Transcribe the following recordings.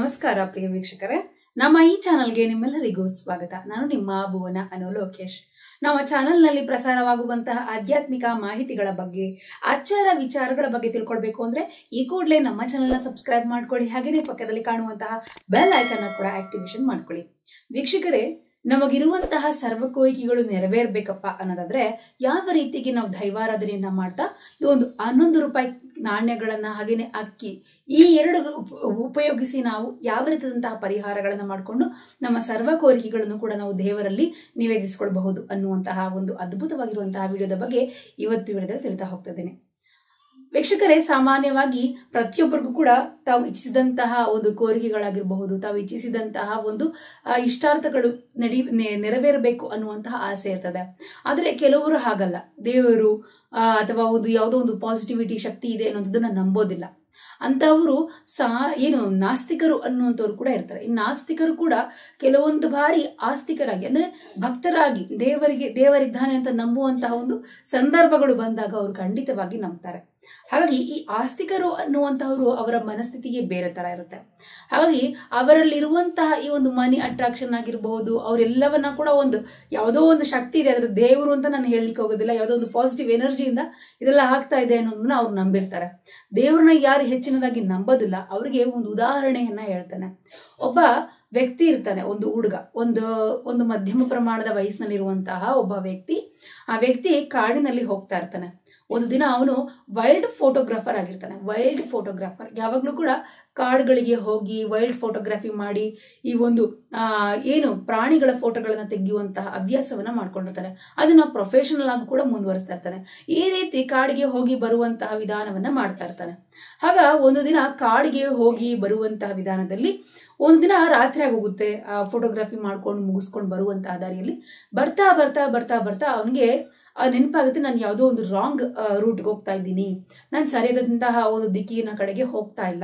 ನಮಸ್ಕಾರ ಪ್ರಿಯ ವೀಕ್ಷಕರೇ ನಮ್ಮ ಈ ಚಾನಲ್ಗೆ ನಿಮ್ಮೆಲ್ಲರಿಗೂ ಸ್ವಾಗತ ನಾನು ನಿಮ್ಮ ಭುವನ ಅನು ಲೋಕೇಶ್ ನಮ್ಮ ಚಾನೆಲ್ನಲ್ಲಿ ಪ್ರಸಾರವಾಗುವಂತಹ ಆಧ್ಯಾತ್ಮಿಕ ಮಾಹಿತಿಗಳ ಬಗ್ಗೆ ಆಚಾರ ವಿಚಾರಗಳ ಬಗ್ಗೆ ತಿಳ್ಕೊಳ್ಬೇಕು ಅಂದ್ರೆ ಈ ಕೂಡಲೇ ನಮ್ಮ ಚಾನೆಲ್ನ ಸಬ್ಸ್ಕ್ರೈಬ್ ಮಾಡ್ಕೊಳ್ಳಿ ಹಾಗೆಯೇ ಪಕ್ಕದಲ್ಲಿ ಕಾಣುವಂತಹ ಬೆಲ್ ಐಕನ್ ಕೂಡ ಆಕ್ಟಿವೇಶನ್ ಮಾಡ್ಕೊಳ್ಳಿ ವೀಕ್ಷಕರೇ ನಮಗಿರುವಂತಹ ಸರ್ವ ಕೋರಿಕೆಗಳು ನೆರವೇರ್ಬೇಕಪ್ಪ ಅನ್ನೋದಾದ್ರೆ ಯಾವ ರೀತಿಗೆ ನಾವು ದೈವಾರಾಧನೆಯನ್ನ ಮಾಡ್ತಾ ಈ ಒಂದು ಹನ್ನೊಂದು ರೂಪಾಯಿ ನಾಣ್ಯಗಳನ್ನ ಹಾಗೇನೆ ಅಕ್ಕಿ ಈ ಎರಡು ಉಪ- ಉಪಯೋಗಿಸಿ ನಾವು ಯಾವ ರೀತಿಯಾದಂತಹ ಪರಿಹಾರಗಳನ್ನ ಮಾಡಿಕೊಂಡು ನಮ್ಮ ಸರ್ವ ಕೋರಿಕೆಗಳನ್ನು ಕೂಡ ನಾವು ದೇವರಲ್ಲಿ ನಿವೇದಿಸಿಕೊಳ್ಬಹುದು ಅನ್ನುವಂತಹ ಒಂದು ಅದ್ಭುತವಾಗಿರುವಂತಹ ವಿಡಿಯೋದ ಬಗ್ಗೆ ಇವತ್ತು ವಿಡಿಯೋದಲ್ಲಿ ತಿಳಿತಾ ಹೋಗ್ತಾ ಇದ್ದೇನೆ ವೀಕ್ಷಕರೇ ಸಾಮಾನ್ಯವಾಗಿ ಪ್ರತಿಯೊಬ್ಬರಿಗೂ ಕೂಡ ತಾವು ಇಚ್ಛಿಸಿದಂತಹ ಒಂದು ಕೋರಿಕೆಗಳಾಗಿರಬಹುದು ತಾವು ಇಚ್ಛಿಸಿದಂತಹ ಒಂದು ಆ, ಇಷ್ಟಾರ್ಥಗಳು ನಡಿ ನೆ- ನೆರವೇರಬೇಕು ಅನ್ನುವಂತಹ ಆಸೆ ಇರ್ತದೆ ಆದರೆ ಕೆಲವರು ಹಾಗಲ್ಲ ದೇವರು ಆ, ಅಥವಾ ಒಂದು ಯಾವುದೋ ಒಂದು ಪಾಸಿಟಿವಿಟಿ ಶಕ್ತಿ ಇದೆ ಅನ್ನೋದನ್ನ ನಂಬೋದಿಲ್ಲ ಅಂತವರು ಸಾ ಏನು ನಾಸ್ತಿಕರು ಅನ್ನುವಂಥವ್ರು ಕೂಡ ಇರ್ತಾರೆ ಈ ನಾಸ್ತಿಕರು ಕೂಡ ಕೆಲವೊಂದು ಬಾರಿ ಆಸ್ತಿಕರಾಗಿ ಅಂದ್ರೆ ಭಕ್ತರಾಗಿ ದೇವರಿಗೆ ದೇವರಿದ್ದಾನೆ ಅಂತ ನಂಬುವಂತಹ ಒಂದು ಸಂದರ್ಭಗಳು ಬಂದಾಗ ಅವರು ಖಂಡಿತವಾಗಿ ನಂಬ್ತಾರೆ ಹಾಗಾಗಿ ಈ ಆಸ್ತಿಕರು ಅನ್ನುವಂತಹವರು ಅವರ ಮನಸ್ಥಿತಿಗೆ ಬೇರೆ ತರ ಇರುತ್ತೆ ಹಾಗಾಗಿ ಅವರಲ್ಲಿರುವಂತಹ ಈ ಒಂದು ಮನಿ ಅಟ್ರಾಕ್ಷನ್ ಆಗಿರಬಹುದು ಅವರೆಲ್ಲವನ್ನ ಕೂಡ ಒಂದು ಯಾವುದೋ ಒಂದು ಶಕ್ತಿ ಇದೆ ಅದರ ದೇವರು ಅಂತ ನಾನು ಹೇಳಲಿಕ್ಕೆ ಹೋಗೋದಿಲ್ಲ ಯಾವುದೋ ಒಂದು ಪಾಸಿಟಿವ್ ಎನರ್ಜಿಯಿಂದ ಇದೆಲ್ಲ ಆಗ್ತಾ ಇದೆ ಅನ್ನೋದನ್ನ ಅವ್ರು ನಂಬಿರ್ತಾರೆ ದೇವ್ರನ್ನ ಯಾರು ಹೆಚ್ಚಿನದಾಗಿ ನಂಬೋದಿಲ್ಲ ಅವರಿಗೆ ಒಂದು ಉದಾಹರಣೆಯನ್ನ ಹೇಳ್ತಾನೆ ಒಬ್ಬ ವ್ಯಕ್ತಿ ಇರ್ತಾನೆ ಒಂದು ಹುಡುಗ ಒಂದು ಒಂದು ಮಧ್ಯಮ ಪ್ರಮಾಣದ ವಯಸ್ಸಿನಲ್ಲಿರುವಂತಹ ಒಬ್ಬ ವ್ಯಕ್ತಿ ಆ ವ್ಯಕ್ತಿ ಕಾಡಿನಲ್ಲಿ ಹೋಗ್ತಾ ಇರ್ತಾನೆ ಒಂದು ದಿನ ಅವನು ವೈಲ್ಡ್ ಫೋಟೋಗ್ರಾಫರ್ ಆಗಿರ್ತಾನೆ ವೈಲ್ಡ್ ಫೋಟೋಗ್ರಾಫರ್ ಯಾವಾಗಲೂ ಕೂಡ ಕಾಡುಗಳಿಗೆ ಹೋಗಿ ವೈಲ್ಡ್ ಫೋಟೋಗ್ರಫಿ ಮಾಡಿ ಈ ಒಂದು ಆ, ಏನು ಪ್ರಾಣಿಗಳ ಫೋಟೋಗಳನ್ನ ತೆಗೆಯುವಂತಹ ಅಭ್ಯಾಸವನ್ನ ಮಾಡ್ಕೊಂಡಿರ್ತಾನೆ ಅದನ್ನ ಪ್ರೊಫೆಷನಲ್ ಆಗಿ ಕೂಡ ಮುಂದುವರಿಸ್ತಾ ಇರ್ತಾನೆ ಈ ರೀತಿ ಕಾಡಿಗೆ ಹೋಗಿ ಬರುವಂತಹ ವಿಧಾನವನ್ನ ಮಾಡ್ತಾ ಇರ್ತಾನೆ ಆಗ ಒಂದು ದಿನ ಕಾಡಿಗೆ ಹೋಗಿ ಬರುವಂತಹ ವಿಧಾನದಲ್ಲಿ ಒಂದು ದಿನ ರಾತ್ರಿ ಆಗೋಗುತ್ತೆ ಆ ಫೋಟೋಗ್ರಫಿ ಮಾಡ್ಕೊಂಡು ಮುಗಿಸ್ಕೊಂಡು ಬರುವಂತಹ ದಾರಿಯಲ್ಲಿ ಬರ್ತಾ ಬರ್ತಾ ಬರ್ತಾ ಬರ್ತಾ ಅವನಿಗೆ ನೆನಪಾಗುತ್ತೆ ನಾನು ಯಾವುದೋ ಒಂದು ರಾಂಗ್ ರೂಟ್ಗೆ ಹೋಗ್ತಾ ಇದ್ದೀನಿ ನಾನು ಸರಿಯಾದಂತಹ ಒಂದು ದಿಕ್ಕಿನ ಕಡೆಗೆ ಹೋಗ್ತಾ ಇಲ್ಲ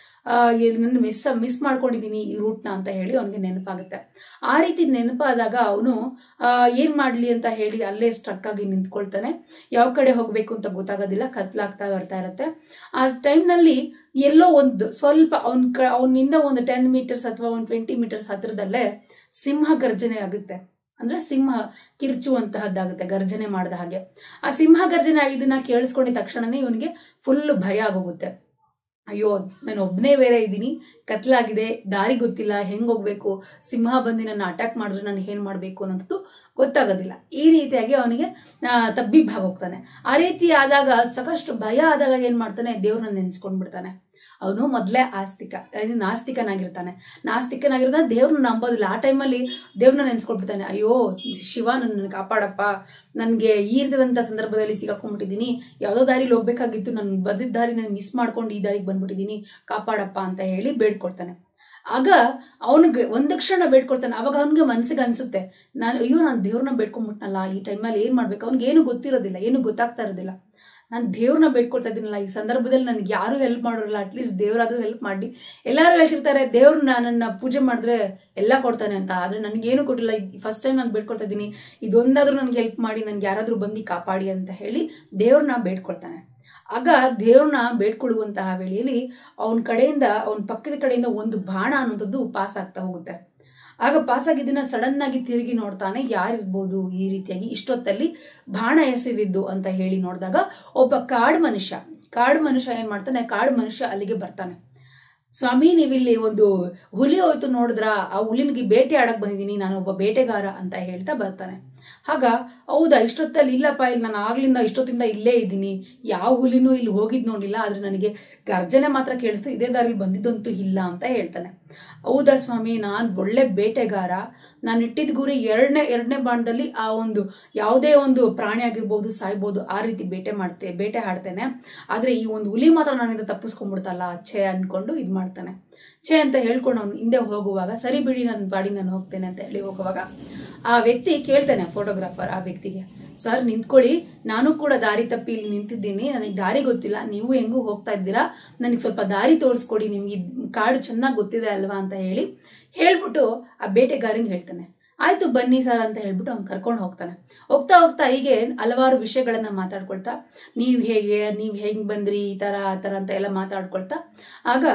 ನನ್ನ ಮಿಸ್ ಮಿಸ್ ಮಾಡ್ಕೊಂಡಿದ್ದೀನಿ ಈ ರೂಟ್ನ ಅಂತ ಹೇಳಿ ಅವನಿಗೆ ನೆನಪಾಗುತ್ತೆ ಆ ರೀತಿ ನೆನಪಾದಾಗ ಅವನು ಏನ್ ಮಾಡ್ಲಿ ಅಂತ ಹೇಳಿ ಅಲ್ಲೇ ಸ್ಟ್ರಕ್ ಆಗಿ ನಿಂತ್ಕೊಳ್ತಾನೆ ಯಾವ ಕಡೆ ಹೋಗ್ಬೇಕು ಅಂತ ಗೊತ್ತಾಗೋದಿಲ್ಲ ಕತ್ಲಾಗ್ತಾ ಬರ್ತಾ ಇರುತ್ತೆ ಆ ಟೈಮ್ನಲ್ಲಿ ಎಲ್ಲೋ ಒಂದು ಸ್ವಲ್ಪ ಅವನ್ ಕ ಅವನಿಂದ ಒಂದು ಟೆನ್ ಮೀಟರ್ಸ್ ಅಥವಾ ಒಂದು ಟ್ವೆಂಟಿ ಮೀಟರ್ಸ್ ಹತ್ರದಲ್ಲೇ ಸಿಂಹ ಗರ್ಜನೆ ಆಗುತ್ತೆ ಅಂದ್ರೆ ಸಿಂಹ ಕಿರ್ಚುವಂತಹದ್ದಾಗುತ್ತೆ ಗರ್ಜನೆ ಮಾಡಿದ ಹಾಗೆ ಆ ಸಿಂಹ ಗರ್ಜನೆ ಇದನ್ನ ಕೇಳಿಸ್ಕೊಂಡಿದ ತಕ್ಷಣನೇ ಇವನಿಗೆ ಫುಲ್ ಭಯ ಆಗೋಗುತ್ತೆ ಅಯ್ಯೋ ನಾನು ಒಬ್ನೇ ಬೇರೆ ಇದ್ದೀನಿ ಕತ್ಲಾಗಿದೆ ದಾರಿ ಗೊತ್ತಿಲ್ಲ ಹೆಂಗ್ ಹೋಗ್ಬೇಕು ಸಿಂಹ ಬಂದು ನನ್ನ ಅಟ್ಯಾಕ್ ಮಾಡಿದ್ರೆ ನಾನು ಏನ್ ಮಾಡ್ಬೇಕು ಅನ್ನೋದು ಗೊತ್ತಾಗೋದಿಲ್ಲ ಈ ರೀತಿಯಾಗಿ ಅವನಿಗೆ ಆ, ತಬ್ಬಿಬ್ಬಾಗಿ ಹೋಗ್ತಾನೆ ಆ ರೀತಿ ಆದಾಗ ಸಾಕಷ್ಟು ಭಯ ಆದಾಗ ಏನ್ ಮಾಡ್ತಾನೆ ದೇವ್ರನ್ನ ನೆನ್ಸ್ಕೊಂಡ್ ಬಿಡ್ತಾನೆ ಅವನು ಮೊದ್ಲೇ ಆಸ್ತಿಕ ಅಹ್, ನಾಸ್ತಿಕನಾಗಿರ್ತಾನೆ ನಾಸ್ತಿಕನಾಗಿರ್ತಾನೆ ದೇವ್ರನ್ನ ನಂಬೋದಿಲ್ಲ ಆ ಟೈಮಲ್ಲಿ ದೇವ್ರನ್ನ ನೆನ್ಸ್ಕೊಂಡ್ಬಿಡ್ತಾನೆ ಅಯ್ಯೋ ಶಿವ ನನ್ನ ಕಾಪಾಡಪ್ಪ ನನ್ಗೆ ಈ ರೀತಿಯಾದಂತ ಸಂದರ್ಭದಲ್ಲಿ ಸಿಗಾಕೊಂಡ್ಬಿಟ್ಟಿದ್ದೀನಿ ಯಾವ್ದೋ ದಾರಿಲಿ ಹೋಗ್ಬೇಕಾಗಿತ್ತು ನನ್ ಬದಿದ್ದ ದಾರಿ ನಾನು ಮಿಸ್ ಮಾಡ್ಕೊಂಡು ಈ ದಾರಿಗೆ ಬಂದ್ಬಿಟ್ಟಿದ್ದೀನಿ ಕಾಪಾಡಪ್ಪ ಅಂತ ಹೇಳಿ ಬೇಡ್ಕೊಳ್ತಾನೆ ಆಗ ಅವನಿಗೆ ಒಂದು ಕ್ಷಣ ಬೇಡ್ಕೊಳ್ತಾನೆ ಅವಾಗ ಅವನಿಗೆ ಮನ್ಸಿಗೆ ಅನ್ಸುತ್ತೆ ನಾನು ಅಯ್ಯೋ ನಾನು ದೇವ್ರನ್ನ ಬೇಡ್ಕೊಂಡ್ಬಿಟ್ನಲ್ಲ ಈ ಟೈಮಲ್ಲಿ ಏನ್ ಮಾಡ್ಬೇಕು ಅವ್ನಿಗೆ ಏನು ಗೊತ್ತಿರೋದಿಲ್ಲ ಏನು ಗೊತ್ತಾಗ್ತಾ ಇರೋದಿಲ್ಲ ನಾನು ದೇವ್ರನ್ನ ಬೇಡ್ಕೊಳ್ತಾ ಇದ್ದೀನಲ್ಲ ಈ ಸಂದರ್ಭದಲ್ಲಿ ನನಗೆ ಯಾರು ಹೆಲ್ಪ್ ಮಾಡೋರಲ್ಲ ಅಟ್ಲೀಸ್ಟ್ ದೇವರಾದ್ರೂ ಹೆಲ್ಪ್ ಮಾಡಿ ಎಲ್ಲರೂ ಹೇಳ್ತಿರ್ತಾರೆ ದೇವ್ರನ್ನ ನನ್ನ ಪೂಜೆ ಮಾಡಿದ್ರೆ ಎಲ್ಲ ಕೊಡ್ತಾನೆ ಅಂತ ಆದ್ರೆ ನನಗೇನು ಕೊಟ್ಟಿಲ್ಲ ಫಸ್ಟ್ ಟೈಮ್ ನಾನು ಬೇಡ್ಕೊಳ್ತಾ ಇದ್ದೀನಿ ಇದೊಂದಾದ್ರೂ ನನಗೆ ಹೆಲ್ಪ್ ಮಾಡಿ ನನ್ಗೆ ಯಾರಾದ್ರೂ ಬಂದು ಕಾಪಾಡಿ ಅಂತ ಹೇಳಿ ದೇವ್ರನ್ನ ಬೇಡ್ಕೊಳ್ತಾನೆ ಆಗ ದೇವ್ರನ್ನ ಬೇಡ್ಕೊಳ್ಳುವಂತಹ ವೇಳೆಯಲ್ಲಿ ಅವನ ಕಡೆಯಿಂದ ಅವನ ಪಕ್ಕದ ಕಡೆಯಿಂದ ಒಂದು ಬಾಣ ಅನ್ನೋಂಥದ್ದು ಪಾಸ್ ಆಗ್ತಾ ಹೋಗುತ್ತೆ ಆಗ ಪಾಸ್ ಆಗಿದ್ದನ್ನ ಸಡನ್ ಆಗಿ ತಿರುಗಿ ನೋಡ್ತಾನೆ ಯಾರಿರ್ಬೋದು ಈ ರೀತಿಯಾಗಿ ಇಷ್ಟೊತ್ತಲ್ಲಿ ಬಾಣ ಎಸೆದಿದ್ದು ಅಂತ ಹೇಳಿ ನೋಡಿದಾಗ ಒಬ್ಬ ಕಾಡು ಮನುಷ್ಯ ಕಾಡು ಮನುಷ್ಯ ಏನ್ ಮಾಡ್ತಾನೆ ಕಾಡು ಮನುಷ್ಯ ಅಲ್ಲಿಗೆ ಬರ್ತಾನೆ ಸ್ವಾಮಿ ನೀವಿಲ್ಲಿ ಒಂದು ಹುಲಿ ಹೋಯ್ತು ನೋಡಿದ್ರ ಆ ಹುಲಿನಿಗೆ ಬೇಟೆ ಆಡಕ್ ಬಂದಿದ್ದೀನಿ ನಾನು ಒಬ್ಬ ಬೇಟೆಗಾರ ಅಂತ ಹೇಳ್ತಾ ಬರ್ತಾನೆ ಆಗ ಹೌದಾ ಇಷ್ಟೊತ್ತಲ್ಲಿ ಇಲ್ಲಪ್ಪ ಇಲ್ಲಿ ನಾನು ಆಗ್ಲಿಂದ ಇಷ್ಟೊತ್ತಿಂದ ಇಲ್ಲೇ ಇದ್ದೀನಿ ಯಾವ ಹುಲಿನೂ ಇಲ್ಲಿ ಹೋಗಿದ್ ನೋಡಿಲ್ಲ ಆದ್ರೆ ನನಗೆ ಗರ್ಜನೆ ಮಾತ್ರ ಕೇಳಿಸ್ತು ಇದೇ ದಾರಿಲಿ ಬಂದಿದ್ದಂತೂ ಇಲ್ಲ ಅಂತ ಹೇಳ್ತಾನೆ ಹೌದಾ ಸ್ವಾಮಿ ನಾನ್ ಒಳ್ಳೆ ಬೇಟೆಗಾರ ನಾನು ಇಟ್ಟಿದ ಗುರಿ ಎರಡನೇ ಎರಡನೇ ಬಾಣದಲ್ಲಿ ಆ ಒಂದು ಯಾವುದೇ ಒಂದು ಪ್ರಾಣಿ ಆಗಿರ್ಬೋದು ಸಾಯ್ಬೋದು ಆ ರೀತಿ ಬೇಟೆ ಮಾಡ್ತೆ ಬೇಟೆ ಆಡ್ತೇನೆ ಆದ್ರೆ ಈ ಒಂದು ಹುಲಿ ಮಾತ್ರ ನನ್ನಿಂದ ತಪ್ಪಿಸ್ಕೊಂಡ್ಬಿಡ್ತಲ್ಲ ಛೇ ಅನ್ಕೊಂಡು ಇದ್ ಮಾಡ್ತಾನೆ ಛೇ ಅಂತ ಹೇಳ್ಕೊಂಡು ಅವ್ನು ಹಿಂದೆ ಹೋಗುವಾಗ ಸರಿ ಬಿಡಿ ನನ್ನ ಬಾಡಿ ನಾನು ಹೋಗ್ತೇನೆ ಅಂತ ಹೇಳಿ ಹೋಗುವಾಗ ಆ ವ್ಯಕ್ತಿ ಕೇಳ್ತಾನೆ ಫೋಟೋಗ್ರಾಫರ್ ಆ ವ್ಯಕ್ತಿಗೆ ಸರ್ ನಿಂತ್ಕೊಳ್ಳಿ ನಾನು ಕೂಡ ದಾರಿ ತಪ್ಪಿ ಇಲ್ಲಿ ನಿಂತಿದ್ದೀನಿ ನನಗೆ ದಾರಿ ಗೊತ್ತಿಲ್ಲ ನೀವು ಹೆಂಗೂ ಹೋಗ್ತಾ ಇದ್ದೀರಾ ನನಗೆ ಸ್ವಲ್ಪ ದಾರಿ ತೋರಿಸ್ಕೊಡಿ ನಿಮ್ಗೆ ಇದ್ ಕಾಡು ಚೆನ್ನಾಗಿ ಗೊತ್ತಿದೆ ಅಲ್ವಾ ಅಂತ ಹೇಳಿ ಹೇಳ್ಬಿಟ್ಟು ಆ ಬೇಟೆಗಾರನ್ ಹೇಳ್ತಾನೆ ಆಯ್ತು ಬನ್ನಿ ಸರ್ ಅಂತ ಹೇಳ್ಬಿಟ್ಟು ಅವ್ನು ಕರ್ಕೊಂಡು ಹೋಗ್ತಾನೆ ಹೋಗ್ತಾ ಹೋಗ್ತಾ ಹೀಗೆ ಹಲವಾರು ವಿಷಯಗಳನ್ನ ಮಾತಾಡ್ಕೊಳ್ತಾ ನೀವ್ ಹೇಗೆ ನೀವ್ ಹೆಂಗ್ ಬಂದ್ರಿ ಈ ತರ ಆ ತರ ಅಂತ ಎಲ್ಲ ಮಾತಾಡ್ಕೊಳ್ತಾ ಆಗ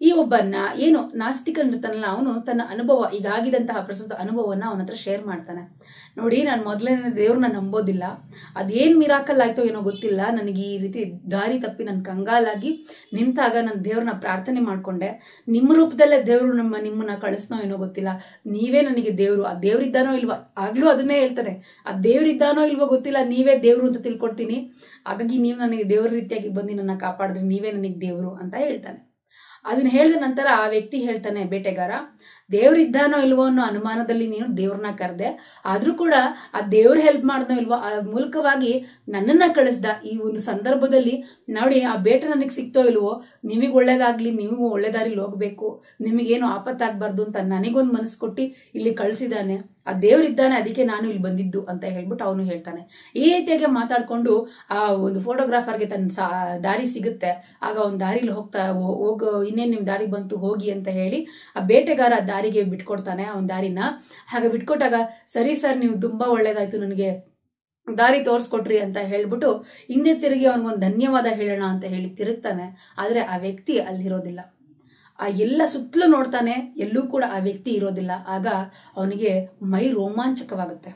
ಈ ಒಬ್ಬನ್ನ ಏನು ನಾಸ್ತಿಕನಿರ್ತಾನಲ್ಲ ಅವನು ತನ್ನ ಅನುಭವ ಈಗಾಗಿದಂತಹ ಪ್ರಸ್ತುತ ಅನುಭವವನ್ನ ಅವನ ಹತ್ರ ಶೇರ್ ಮಾಡ್ತಾನೆ ನೋಡಿ ನಾನು ಮೊದಲನೇ ದೇವ್ರನ್ನ ನಂಬೋದಿಲ್ಲ ಅದೇನ್ ಮಿರಾಕಲ್ ಆಯ್ತೋ ಏನೋ ಗೊತ್ತಿಲ್ಲ ನನಗೆ ಈ ರೀತಿ ದಾರಿ ತಪ್ಪಿ ನನ್ನ ಕಂಗಾಲಾಗಿ ನಿಂತಾಗ ನಾನು ದೇವ್ರನ್ನ ಪ್ರಾರ್ಥನೆ ಮಾಡ್ಕೊಂಡೆ ನಿಮ್ಮ ರೂಪದಲ್ಲೇ ದೇವ್ರು ನಮ್ಮ ನಿಮ್ಮನ್ನ ಕಳಿಸ್ನೋ ಏನೋ ಗೊತ್ತಿಲ್ಲ ನೀವೇ ನನಗೆ ದೇವ್ರು ಆ ದೇವ್ರಿದ್ದಾನೋ ಇಲ್ವಾ ಆಗ್ಲೂ ಅದನ್ನೇ ಹೇಳ್ತಾನೆ ಆ ದೇವ್ರಿದ್ದಾನೋ ಇಲ್ವೋ ಗೊತ್ತಿಲ್ಲ ನೀವೇ ದೇವ್ರು ಅಂತ ತಿಳ್ಕೊಡ್ತೀನಿ ಹಾಗಾಗಿ ನೀವು ನನಗೆ ದೇವ್ರ ರೀತಿಯಾಗಿ ಬಂದು ನನ್ನ ಕಾಪಾಡಿದ್ರೆ ನೀವೇ ನನಗೆ ದೇವ್ರು ಅಂತ ಹೇಳ್ತಾನೆ ಅದನ್ನ ಹೇಳಿದ ನಂತರ ಆ ವ್ಯಕ್ತಿ ಹೇಳ್ತಾನೆ ಬೇಟೆಗಾರ ದೇವ್ರಿದ್ದಾನೋ ಇಲ್ವೋ ಅನ್ನೋ ಅನುಮಾನದಲ್ಲಿ ನೀನು ದೇವ್ರನ್ನ ಕರೆದೆ ಆದ್ರೂ ಕೂಡ ಆ ದೇವ್ರ ಹೆಲ್ಪ್ ಮಾಡ್ದೋ ಇಲ್ವೋ ಆ ಮೂಲಕವಾಗಿ ನನ್ನನ್ನ ಕಳಿಸ್ದ ಈ ಒಂದು ಸಂದರ್ಭದಲ್ಲಿ ನೋಡಿ ಆ ಬೇಟೆ ನನಗೆ ಸಿಕ್ತೋ ಇಲ್ವೋ ನಿಮಗೆ ಒಳ್ಳೇದಾಗ್ಲಿ ನಿಮಗೂ ಒಳ್ಳೆ ದಾರಿಲಿ ಹೋಗ್ಬೇಕು ನಿಮಗೇನು ಆಪತ್ತಾಗ್ಬಾರ್ದು ಅಂತ ನನಗೊಂದು ಮನಸ್ಸು ಕೊಟ್ಟು ಇಲ್ಲಿ ಕಳಿಸಿದಾನೆ ಆ ದೇವ್ರಿದ್ದಾನೆ ಅದಕ್ಕೆ ನಾನು ಇಲ್ಲಿ ಬಂದಿದ್ದು ಅಂತ ಹೇಳ್ಬಿಟ್ಟು ಅವನು ಹೇಳ್ತಾನೆ ಈ ರೀತಿಯಾಗಿ ಮಾತಾಡ್ಕೊಂಡು ಆ ಒಂದು ಫೋಟೋಗ್ರಾಫರ್ಗೆ ತನ್ನ ಸಾ ದಾರಿ ಸಿಗುತ್ತೆ ಆಗ ಅವ್ನ ದಾರಿಲಿ ಹೋಗ್ತಾ ಹೋ- ಹೋಗೋ ಇನ್ನೇನ್ ನಿಮ್ ದಾರಿ ಬಂತು ಹೋಗಿ ಅಂತ ಹೇಳಿ ಆ ಬೇಟೆಗಾರ ಆ ದಾರಿಗೆ ಬಿಟ್ಕೊಡ್ತಾನೆ ಅವನ ದಾರಿನ ಹಾಗೆ ಬಿಟ್ಕೊಟ್ಟಾಗ ಸರಿ ಸರ್ ನೀವು ತುಂಬಾ ಒಳ್ಳೇದಾಯ್ತು ನನಗೆ ದಾರಿ ತೋರಿಸ್ಕೊಟ್ರಿ ಅಂತ ಹೇಳ್ಬಿಟ್ಟು ಹಿಂದೆ ತಿರುಗಿ ಅವನಿಗೊಂದು ಧನ್ಯವಾದ ಹೇಳೋಣ ಅಂತ ಹೇಳಿ ತಿರುಗ್ತಾನೆ ಆದ್ರೆ ಆ ವ್ಯಕ್ತಿ ಅಲ್ಲಿರೋದಿಲ್ಲ ಆ ಎಲ್ಲ ಸುತ್ತಲೂ ನೋಡ್ತಾನೆ ಎಲ್ಲೂ ಕೂಡ ಆ ವ್ಯಕ್ತಿ ಇರೋದಿಲ್ಲ ಆಗ ಅವನಿಗೆ ಮೈ ರೋಮಾಂಚಕವಾಗುತ್ತೆ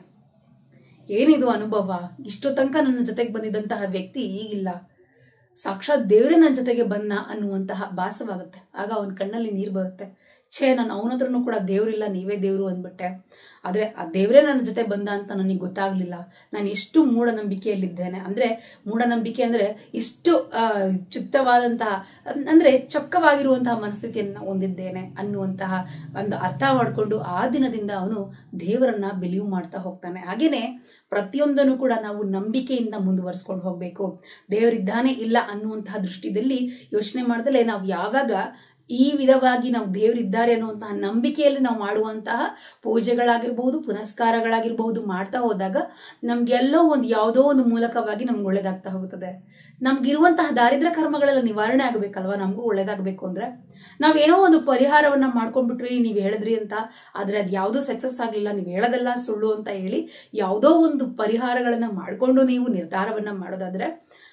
ಏನಿದು ಅನುಭವ ಇಷ್ಟು ತನಕ ನನ್ನ ಜೊತೆಗೆ ಬಂದಿದ್ದಂತಹ ವ್ಯಕ್ತಿ ಈಗಿಲ್ಲ ಸಾಕ್ಷಾತ್ ದೇವರೇ ನನ್ನ ಜೊತೆಗೆ ಬಂದ ಅನ್ನುವಂತಹ ಭಾಸವಾಗುತ್ತೆ ಆಗ ಅವನ ಕಣ್ಣಲ್ಲಿ ನೀರು ಬರುತ್ತೆ ಛೇ ನಾನು ಅವನ ಹತ್ರನೂ ಕೂಡ ದೇವ್ರಿಲ್ಲ ನೀವೇ ದೇವ್ರು ಅಂದ್ಬಿಟ್ಟೆ ಆದ್ರೆ ಆ ದೇವರೇ ನನ್ನ ಜೊತೆ ಬಂದ ಅಂತ ನನಗೆ ಗೊತ್ತಾಗ್ಲಿಲ್ಲ ನಾನು ಎಷ್ಟು ಮೂಢನಂಬಿಕೆಯಲ್ಲಿದ್ದೇನೆ ಅಂದ್ರೆ ಮೂಢನಂಬಿಕೆ ಅಂದ್ರೆ ಇಷ್ಟು ಆ, ಚುಪ್ತವಾದಂತಹ ಅನ್- ಅಂದ್ರೆ ಚೊಕ್ಕವಾಗಿರುವಂತಹ ಮನಸ್ಥಿತಿಯನ್ನ ಹೊಂದಿದ್ದೇನೆ ಅನ್ನುವಂತಹ ಒಂದು ಅರ್ಥ ಮಾಡಿಕೊಂಡು ಆ ದಿನದಿಂದ ಅವನು ದೇವರನ್ನ ಬಿಲೀವ್ ಮಾಡ್ತಾ ಹೋಗ್ತಾನೆ ಹಾಗೇನೆ ಪ್ರತಿಯೊಂದನ್ನು ಕೂಡ ನಾವು ನಂಬಿಕೆಯಿಂದ ಮುಂದುವರಿಸ್ಕೊಂಡು ಹೋಗ್ಬೇಕು ದೇವರಿದ್ದಾನೆ ಇಲ್ಲ ಅನ್ನುವಂತಹ ದೃಷ್ಟಿಯಲ್ಲಿ ಯೋಚನೆ ಮಾಡಿದಲೇ ನಾವು ಯಾವಾಗ ಈ ವಿಧವಾಗಿ ನಾವು ದೇವರಿದ್ದಾರೆ ಅನ್ನುವಂತಹ ನಂಬಿಕೆಯಲ್ಲಿ ನಾವು ಮಾಡುವಂತಹ ಪೂಜೆಗಳಾಗಿರ್ಬಹುದು ಪುನಸ್ಕಾರಗಳಾಗಿರ್ಬಹುದು ಮಾಡ್ತಾ ಹೋದಾಗ ನಮ್ಗೆಲ್ಲೋ ಒಂದು ಯಾವುದೋ ಒಂದು ಮೂಲಕವಾಗಿ ನಮ್ಗೆ ಒಳ್ಳೇದಾಗ್ತಾ ಹೋಗುತ್ತದೆ ನಮ್ಗಿರುವಂತಹ ದಾರಿದ್ರ್ಯ ಕರ್ಮಗಳೆಲ್ಲ ನಿವಾರಣೆ ಆಗಬೇಕಲ್ವಾ ನಮಗೂ ಒಳ್ಳೇದಾಗಬೇಕು ಅಂದ್ರೆ ನಾವೇನೋ ಒಂದು ಪರಿಹಾರವನ್ನ ಮಾಡ್ಕೊಂಡ್ಬಿಟ್ರಿ ನೀವು ಹೇಳಿದ್ರಿ ಅಂತ ಆದ್ರೆ ಅದು ಯಾವುದೂ ಸಕ್ಸಸ್ ಆಗಲಿಲ್ಲ ನೀವು ಹೇಳೋದೆಲ್ಲ ಸುಳ್ಳು ಅಂತ ಹೇಳಿ ಯಾವುದೋ ಒಂದು ಪರಿಹಾರಗಳನ್ನ ಮಾಡ್ಕೊಂಡು ನೀವು ನಿರ್ಧಾರವನ್ನ ಮಾಡೋದಾದ್ರೆ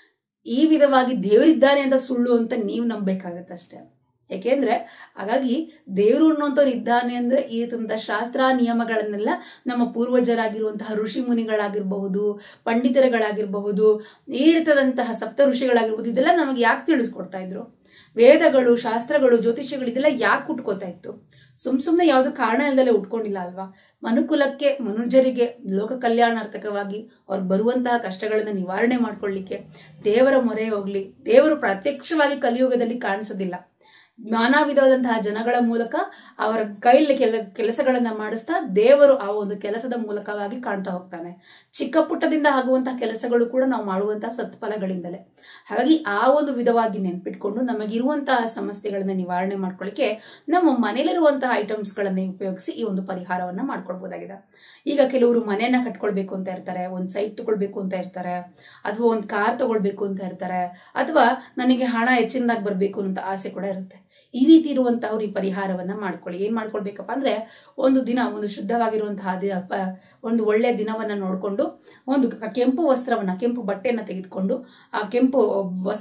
ಈ ವಿಧವಾಗಿ ದೇವರಿದ್ದಾನೆ ಅಂತ ಸುಳ್ಳು ಅಂತ ನೀವು ನಂಬೇಕಾಗತ್ತಷ್ಟೇ ಯಾಕೆಂದ್ರೆ ಹಾಗಾಗಿ ದೇವರು ಅನ್ನುವಂಥವ್ರು ಇದ್ದಾನೆ ಅಂದ್ರೆ ಈ ರೀತಿಯ ಶಾಸ್ತ್ರ ನಿಯಮಗಳನ್ನೆಲ್ಲ ನಮ್ಮ ಪೂರ್ವಜರಾಗಿರುವಂತಹ ಋಷಿ ಮುನಿಗಳಾಗಿರಬಹುದು ಪಂಡಿತರುಗಳಾಗಿರಬಹುದು ಈ ರೀತಿಯಾದಂತಹ ಸಪ್ತ ಋಷಿಗಳಾಗಿರ್ಬಹುದು ಇದೆಲ್ಲ ನಮಗೆ ಯಾಕೆ ತಿಳಿಸ್ಕೊಡ್ತಾ ಇದ್ರು ವೇದಗಳು ಶಾಸ್ತ್ರಗಳು ಜ್ಯೋತಿಷ್ಯಗಳು ಇದೆಲ್ಲ ಯಾಕೆ ಉಟ್ಕೋತಾ ಇತ್ತು ಸುಮ್ ಸುಮ್ನೆ ಯಾವ್ದು ಕಾರಣ ಇಲ್ದಲೆ ಉಟ್ಕೊಂಡಿಲ್ಲ ಅಲ್ವಾ ಮನುಕುಲಕ್ಕೆ ಮನುಜರಿಗೆ ಲೋಕ ಕಲ್ಯಾಣಾರ್ಥಕವಾಗಿ ಅವ್ರು ಬರುವಂತಹ ಕಷ್ಟಗಳನ್ನ ನಿವಾರಣೆ ಮಾಡ್ಕೊಳ್ಳಿಕ್ಕೆ ದೇವರ ಮೊರೆ ಹೋಗ್ಲಿ ದೇವರು ಪ್ರತ್ಯಕ್ಷವಾಗಿ ಕಲಿಯುಗದಲ್ಲಿ ಕಾಣಿಸೋದಿಲ್ಲ ನಾನಾ ವಿಧವಾದಂತಹ ಜನಗಳ ಮೂಲಕ ಅವರ ಕೈಯಲ್ಲಿ ಕೆಲ ಕೆಲಸಗಳನ್ನ ಮಾಡಿಸ್ತಾ ದೇವರು ಆ ಒಂದು ಕೆಲಸದ ಮೂಲಕವಾಗಿ ಕಾಣ್ತಾ ಹೋಗ್ತಾನೆ ಚಿಕ್ಕ ಪುಟ್ಟದಿಂದ ಆಗುವಂತಹ ಕೆಲಸಗಳು ಕೂಡ ನಾವು ಮಾಡುವಂತಹ ಸತ್ಫಲಗಳಿಂದಲೇ ಹಾಗಾಗಿ ಆ ಒಂದು ವಿಧವಾಗಿ ನೆನ್ಪಿಟ್ಕೊಂಡು ನಮಗಿರುವಂತಹ ಸಮಸ್ಯೆಗಳನ್ನ ನಿವಾರಣೆ ಮಾಡ್ಕೊಳ್ಳಿಕ್ಕೆ ನಮ್ಮ ಮನೇಲಿರುವಂತಹ ಐಟಮ್ಸ್ ಗಳನ್ನ ಉಪಯೋಗಿಸಿ ಈ ಒಂದು ಪರಿಹಾರವನ್ನ ಮಾಡ್ಕೊಳ್ಬಹುದಾಗಿದೆ ಈಗ ಕೆಲವರು ಮನೆಯನ್ನ ಕಟ್ಕೊಳ್ಬೇಕು ಅಂತ ಇರ್ತಾರೆ ಒಂದ್ ಸೈಟ್ ತಗೊಳ್ಬೇಕು ಅಂತ ಇರ್ತಾರೆ ಅಥವಾ ಒಂದ್ ಕಾರ್ ತಗೊಳ್ಬೇಕು ಅಂತ ಇರ್ತಾರೆ ಅಥವಾ ನನಗೆ ಹಣ ಹೆಚ್ಚಿನದಾಗಿ ಬರ್ಬೇಕು ಅಂತ ಆಸೆ ಕೂಡ ಇರುತ್ತೆ ಈ ರೀತಿ ಇರುವಂತಹವ್ರು ಈ ಪರಿಹಾರವನ್ನ ಮಾಡ್ಕೊಳ್ಳಿ ಏನ್ ಮಾಡ್ಕೊಳ್ಬೇಕಪ್ಪ ಅಂದ್ರೆ ಒಂದು ದಿನ ಒಂದು ಶುದ್ಧವಾಗಿರುವಂತಹ ದಿನ ಪ- ಒಂದು ಒಳ್ಳೆಯ ದಿನವನ್ನ ನೋಡ್ಕೊಂಡು ಒಂದು ಕ- ಕೆಂಪು ವಸ್ತ್ರವನ್ನ ಕೆಂಪು ಬಟ್ಟೆಯನ್ನ ತೆಗೆದುಕೊಂಡು ಆ ಕೆಂಪು ಹೊಸ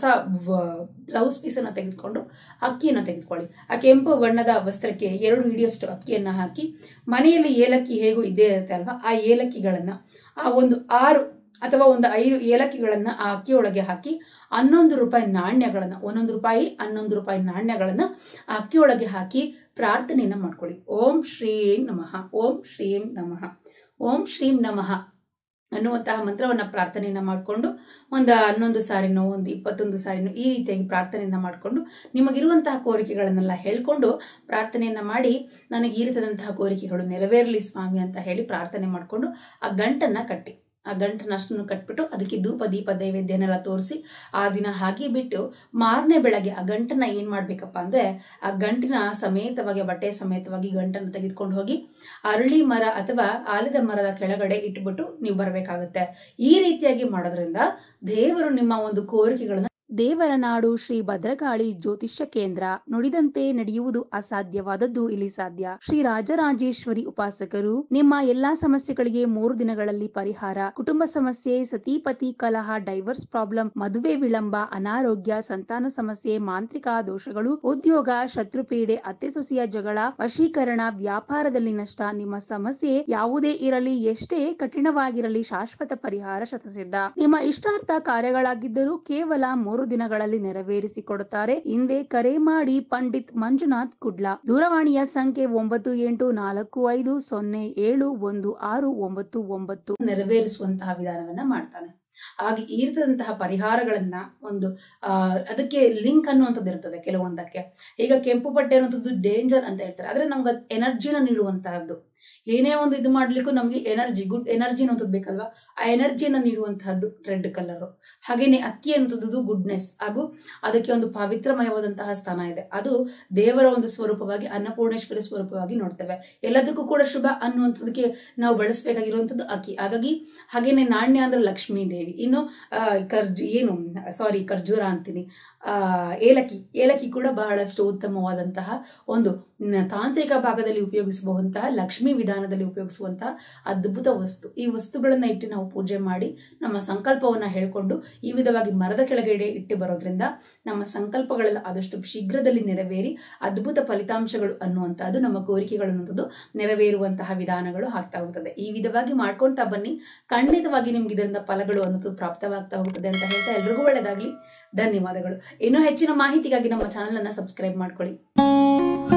ಬ್ಲೌಸ್ ಪೀಸನ್ನ ತೆಗೆದುಕೊಂಡು ಅಕ್ಕಿಯನ್ನ ತೆಗೆದುಕೊಳ್ಳಿ ಆ ಕೆಂಪು ಬಣ್ಣದ ವಸ್ತ್ರಕ್ಕೆ ಎರಡು ಹಿಡಿಯಷ್ಟು ಅಕ್ಕಿಯನ್ನ ಹಾಕಿ ಮನೆಯಲ್ಲಿ ಏಲಕ್ಕಿ ಹೇಗೂ ಇದ್ದೇ ಇರುತ್ತೆ ಅಲ್ವಾ ಆ ಏಲಕ್ಕಿಗಳನ್ನ ಆ ಒಂದು ಆರು ಅಥವಾ ಒಂದು ಐದು ಏಲಕ್ಕಿಗಳನ್ನ ಆ ಅಕ್ಕಿಯೊಳಗೆ ಹಾಕಿ ಹನ್ನೊಂದು ರೂಪಾಯಿ ನಾಣ್ಯಗಳನ್ನ ಒಂದೊಂದು ರೂಪಾಯಿ ಹನ್ನೊಂದು ರೂಪಾಯಿ ನಾಣ್ಯಗಳನ್ನ ಆ ಅಕ್ಕಿಯೊಳಗೆ ಹಾಕಿ ಪ್ರಾರ್ಥನೆಯನ್ನ ಮಾಡ್ಕೊಳ್ಳಿ ಓಂ ಶ್ರೀಂ ನಮಃ ಓಂ ಶ್ರೀಂ ನಮಃ ಓಂ ಶ್ರೀಂ ನಮಃ ಅನ್ನುವಂತಹ ಮಂತ್ರವನ್ನ ಪ್ರಾರ್ಥನೆಯನ್ನ ಮಾಡಿಕೊಂಡು ಒಂದು ಹನ್ನೊಂದು ಸಾರಿನೋ ಒಂದು ಇಪ್ಪತ್ತೊಂದು ಸಾರಿನೋ ಈ ರೀತಿಯಾಗಿ ಪ್ರಾರ್ಥನೆಯನ್ನ ಮಾಡಿಕೊಂಡು ನಿಮಗಿರುವಂತಹ ಕೋರಿಕೆಗಳನ್ನೆಲ್ಲ ಹೇಳ್ಕೊಂಡು ಪ್ರಾರ್ಥನೆಯನ್ನ ಮಾಡಿ ನನಗೆ ಈ ರೀತಿಯಾದಂತಹ ಕೋರಿಕೆಗಳು ನೆರವೇರಲಿ ಸ್ವಾಮಿ ಅಂತ ಹೇಳಿ ಪ್ರಾರ್ಥನೆ ಮಾಡಿಕೊಂಡು ಆ ಗಂಟನ್ನ ಕಟ್ಟಿ ಆ ಗಂಟನ್ನ ಅಷ್ಟನ್ನು ಕಟ್ಬಿಟ್ಟು ಅದಕ್ಕೆ ಧೂಪ ದೀಪ ನೈವೇದ್ಯನೆಲ್ಲ ತೋರಿಸಿ ಆ ದಿನ ಹಾಗೆ ಬಿಟ್ಟು ಮಾರನೇ ಬೆಳಗ್ಗೆ ಆ ಗಂಟನ್ನ ಏನ್ ಮಾಡ್ಬೇಕಪ್ಪ ಅಂದ್ರೆ ಆ ಗಂಟಿನ ಸಮೇತವಾಗಿ ಬಟ್ಟೆ ಸಮೇತವಾಗಿ ಗಂಟನ್ನು ತೆಗೆದುಕೊಂಡು ಹೋಗಿ ಅರಳಿ ಮರ ಅಥವಾ ಆಲದ ಮರದ ಕೆಳಗಡೆ ಇಟ್ಬಿಟ್ಟು ನೀವು ಬರಬೇಕಾಗುತ್ತೆ ಈ ರೀತಿಯಾಗಿ ಮಾಡೋದ್ರಿಂದ ದೇವರು ನಿಮ್ಮ ಒಂದು ಕೋರಿಕೆಗಳನ್ನ ದೇವರ ನಾಡು ಶ್ರೀ ಭದ್ರಕಾಳಿ ಜ್ಯೋತಿಷ್ಯ ಕೇಂದ್ರ ನುಡಿದಂತೆ ನಡೆಯುವುದು ಅಸಾಧ್ಯವಾದದ್ದು ಇಲ್ಲಿ ಸಾಧ್ಯ ಶ್ರೀ ರಾಜರಾಜೇಶ್ವರಿ ಉಪಾಸಕರು ನಿಮ್ಮ ಎಲ್ಲಾ ಸಮಸ್ಯೆಗಳಿಗೆ ಮೂರು ದಿನಗಳಲ್ಲಿ ಪರಿಹಾರ ಕುಟುಂಬ ಸಮಸ್ಯೆ ಸತಿಪತಿ ಕಲಹ ಡೈವರ್ಸ್ ಪ್ರಾಬ್ಲಮ್ ಮದುವೆ ವಿಳಂಬ ಅನಾರೋಗ್ಯ ಸಂತಾನ ಸಮಸ್ಯೆ ಮಾಂತ್ರಿಕ ದೋಷಗಳು ಉದ್ಯೋಗ ಶತ್ರುಪೀಡೆ ಅತ್ತೆ ಸೊಸೆಯ ಜಗಳ ವಶೀಕರಣ ವ್ಯಾಪಾರದಲ್ಲಿ ನಷ್ಟ ನಿಮ್ಮ ಸಮಸ್ಯೆ ಯಾವುದೇ ಇರಲಿ ಎಷ್ಟೇ ಕಠಿಣವಾಗಿರಲಿ ಶಾಶ್ವತ ಪರಿಹಾರ ಶತಸಿದ್ಧ ನಿಮ್ಮ ಇಷ್ಟಾರ್ಥ ಕಾರ್ಯಗಳಾಗಿದ್ದರೂ ಕೇವಲ ಮೂರು ದಿನಗಳಲ್ಲಿ ನೆರವೇರಿಸಿಕೊಡುತ್ತಾರೆ ಹಿಂದೆ ಕರೆ ಮಾಡಿ ಪಂಡಿತ್ ಮಂಜುನಾಥ್ ಕುಡ್ಲ ದೂರವಾಣಿಯ ಸಂಖ್ಯೆ ಒಂಬತ್ತು ಎಂಟು ನಾಲ್ಕು ಐದು ಸೊನ್ನೆ ಏಳು ಒಂದು ಆರು ಒಂಬತ್ತು ಒಂಬತ್ತು ನೆರವೇರಿಸುವಂತಹ ವಿಧಾನವನ್ನ ಮಾಡ್ತಾನೆ ಹಾಗೆ ಈ ರೀತಿಯಾದಂತಹ ಪರಿಹಾರಗಳನ್ನ ಒಂದು ಆ ಅದಕ್ಕೆ ಲಿಂಕ್ ಅನ್ನುವಂಥದ್ದು ಇರ್ತದೆ ಕೆಲವೊಂದಕ್ಕೆ ಈಗ ಕೆಂಪು ಪಟ್ಟೆ ಅನ್ನುವಂಥದ್ದು ಡೇಂಜರ್ ಅಂತ ಹೇಳ್ತಾರೆ ಆದ್ರೆ ನಮ್ಗೆ ಎನರ್ಜಿನ ನೀಡುವಂತಹದ್ದು ಏನೇ ಒಂದು ಇದು ಮಾಡ್ಲಿಕ್ಕೂ ನಮ್ಗೆ ಎನರ್ಜಿ ಗುಡ್ ಎನರ್ಜಿ ಅನ್ನೋದು ಬೇಕಲ್ವಾ ಆ ಎನರ್ಜಿನ ನೀಡುವಂತಹದ್ದು ರೆಡ್ ಕಲರ್ ಹಾಗೇನೆ ಅಕ್ಕಿ ಅನ್ನುವಂಥದ್ದು ಗುಡ್ನೆಸ್ ಹಾಗೂ ಅದಕ್ಕೆ ಒಂದು ಪವಿತ್ರಮಯವಾದಂತಹ ಸ್ಥಾನ ಇದೆ ಅದು ದೇವರ ಒಂದು ಸ್ವರೂಪವಾಗಿ ಅನ್ನಪೂರ್ಣೇಶ್ವರಿ ಸ್ವರೂಪವಾಗಿ ನೋಡ್ತೇವೆ ಎಲ್ಲದಕ್ಕೂ ಕೂಡ ಶುಭ ಅನ್ನುವಂಥದ್ದಕ್ಕೆ ನಾವು ಬಳಸಬೇಕಾಗಿರುವಂಥದ್ದು ಅಕ್ಕಿ ಹಾಗಾಗಿ ಹಾಗೇನೆ ನಾಣ್ಯ ಅಂದ್ರೆ ಲಕ್ಷ್ಮೀ ದೇವಿ ಇನ್ನು ಆ, ಕರ್ಜ್ ಏನು ಸಾರಿ ಖರ್ಜೂರ ಅಂತೀನಿ ಆ ಏಲಕ್ಕಿ ಏಲಕ್ಕಿ ಕೂಡ ಬಹಳಷ್ಟು ಉತ್ತಮವಾದಂತಹ ಒಂದು ನ- ತಾಂತ್ರಿಕ ಭಾಗದಲ್ಲಿ ಉಪಯೋಗಿಸಬಹುದಂತಹ ಲಕ್ಷ್ಮಿ ವಿಧಾನದಲ್ಲಿ ಉಪಯೋಗಿಸುವಂತಹ ಅದ್ಭುತ ವಸ್ತು ಈ ವಸ್ತುಗಳನ್ನ ಇಟ್ಟು ನಾವು ಪೂಜೆ ಮಾಡಿ ನಮ್ಮ ಸಂಕಲ್ಪವನ್ನ ಹೇಳ್ಕೊಂಡು ಈ ವಿಧವಾಗಿ ಮರದ ಕೆಳಗಡೆ ಇಟ್ಟು ಬರೋದ್ರಿಂದ ನಮ್ಮ ಸಂಕಲ್ಪಗಳೆಲ್ಲ ಆದಷ್ಟು ಶೀಘ್ರದಲ್ಲಿ ನೆರವೇರಿ ಅದ್ಭುತ ಫಲಿತಾಂಶಗಳು ಅನ್ನುವಂತಹದ್ದು ನಮ್ಮ ಕೋರಿಕೆಗಳು ಅನ್ನುವಂಥದ್ದು ನೆರವೇರುವಂತಹ ವಿಧಾನಗಳು ಆಗ್ತಾ ಹೋಗುತ್ತದೆ ಈ ವಿಧವಾಗಿ ಮಾಡ್ಕೊಂತಾ ಬನ್ನಿ ಖಂಡಿತವಾಗಿ ನಿಮ್ಗೆ ಇದರಿಂದ ಫಲಗಳು ಅನ್ನೋದು ಪ್ರಾಪ್ತವಾಗ್ತಾ ಹೋಗುತ್ತದೆ ಅಂತ ಹೇಳ್ತಾ ಎಲ್ರಿಗೂ ಒಳ್ಳೆಯದಾಗ್ಲಿ ಧನ್ಯವಾದಗಳು ಇನ್ನೂ ಹೆಚ್ಚಿನ ಮಾಹಿತಿಗಾಗಿ ನಮ್ಮ ಚಾನಲ್ ಅನ್ನ ಸಬ್ಸ್ಕ್ರೈಬ್ ಮಾಡ್ಕೊಳ್ಳಿ